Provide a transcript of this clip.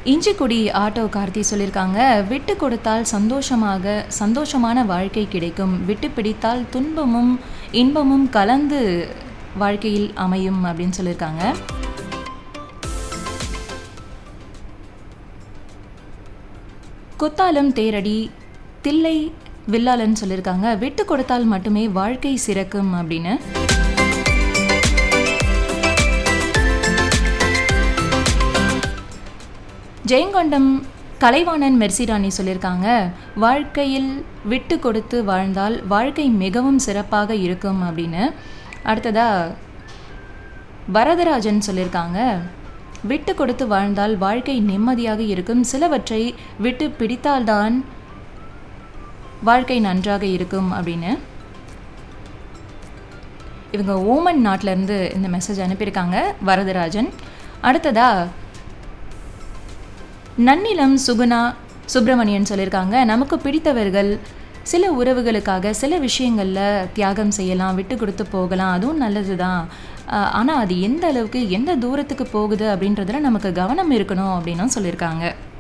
Injikudi auto Karthi சொல்லியிருக்காங்க விட்டு கொடுத்தால் சந்தோஷமாக சந்தோஷமான வாழ்க்கை கிடைக்கும் விட்டு பிடித்தால் துன்பமும் இன்பமும் கலந்து வாழ்க்கையில் அமையும் அப்படின்னு சொல்லியிருக்காங்க குத்தாலம் தேரடி தில்லை வில்லாலன் சொல்லியிருக்காங்க விட்டு கொடுத்தால் மட்டுமே வாழ்க்கை சிறக்கும் அப்படின்னு ஜெயங்கொண்டம் கலைவாணன் மெர்சிராணி சொல்லியிருக்காங்க வாழ்க்கையில் விட்டு கொடுத்து வாழ்ந்தால் வாழ்க்கை மிகவும் சிறப்பாக இருக்கும் அப்படின்னு அடுத்ததா வரதராஜன் சொல்லியிருக்காங்க விட்டு கொடுத்து வாழ்ந்தால் வாழ்க்கை நிம்மதியாக இருக்கும் சிலவற்றை விட்டு பிடித்தால்தான் வாழ்க்கை நன்றாக இருக்கும் அப்படின்னு இவங்க ஓமன் நாட்டிலேருந்து இந்த மெசேஜ் அனுப்பியிருக்காங்க வரதராஜன் அடுத்ததா நன்னிலம் சுகுணா சுப்பிரமணியன் சொல்லியிருக்காங்க நமக்கு பிடித்தவர்கள் சில உறவுகளுக்காக சில விஷயங்களில் தியாகம் செய்யலாம் விட்டு கொடுத்து போகலாம் அதுவும் நல்லது தான் ஆனால் அது எந்த அளவுக்கு எந்த தூரத்துக்கு போகுது அப்படின்றதுல நமக்கு கவனம் இருக்கணும் அப்படின்னும் சொல்லியிருக்காங்க